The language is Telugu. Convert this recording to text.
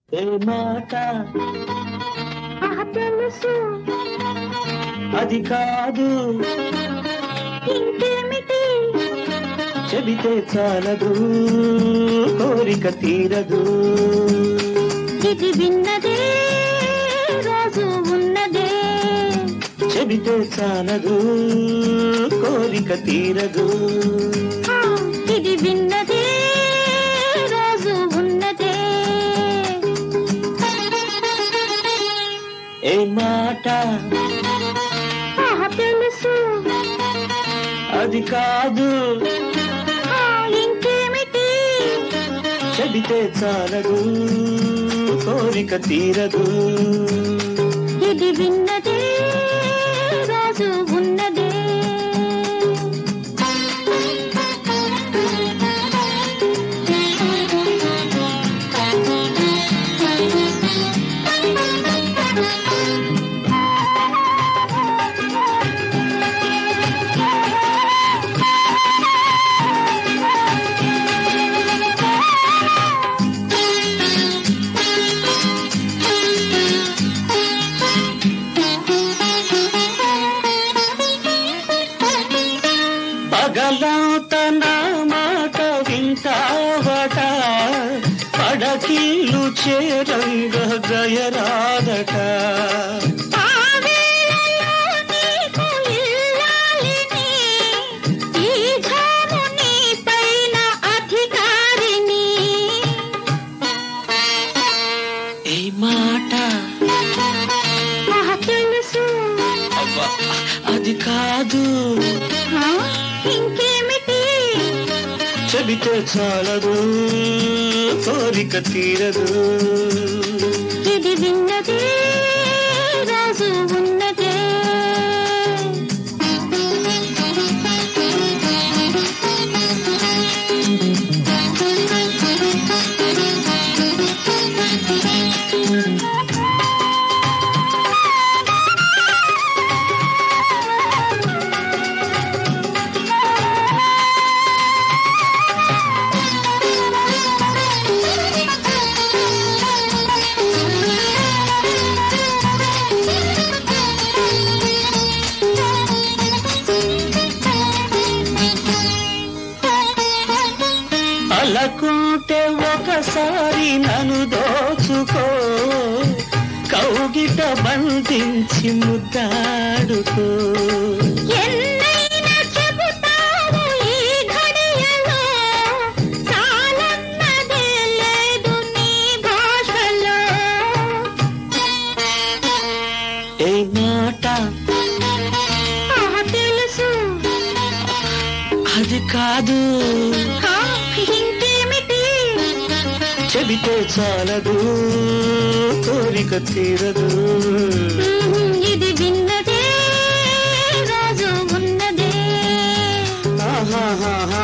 ఏ మాట ఆహా తెలుసు అది కాదు ఇంకేమిటి చెబితే చాలదు కోరిక తీరదు ఇది విన్నదే రోజు ఉన్నదే చెబితే చాలదు కోరిక తీరదు ఆ, ఇది విన్నదే రోజు ఉన్నదే ఏ మాట ఆహా తెలుసు అది కాదు ఆ, ఇంకేమిటి చెబితే చాలదు కోరిక తీరదు ఇది విన్నదే రోజు ఉన్నదే పగలంత నా మాట వింటావట పడకిల్లు చేరంగ గయరాదట ఆ వేళలో నీకు ఇల్లాలిని, ఈ ఘాము నీ పైన అధికారిని. ఈ మాట ఆహా, తెలుసు అబ్బా, అది కాదు ఆ, ఇంకేమిటి చెబితే చాలదు కోరిక తీరదు ఇది విన్నదే రాజు ఉన్నదే అలకుంటే ఒకసారి నన్ను దోచుకో కౌగిట బంధించి ముద్దాడుకో ఎన్నైనా చెబుతావు ఈ ఘడియలో చాలన్నదే లేదు నీ భాషలో ఏ మాట ఆహా, తెలుసు అది కాదు ఆ, ఇంకేమిటి చెబితే చాలదు కోరిక తీరదు ఉహుం, ఇది విన్నదే రాజు ఉన్నదే ఆహాహాహా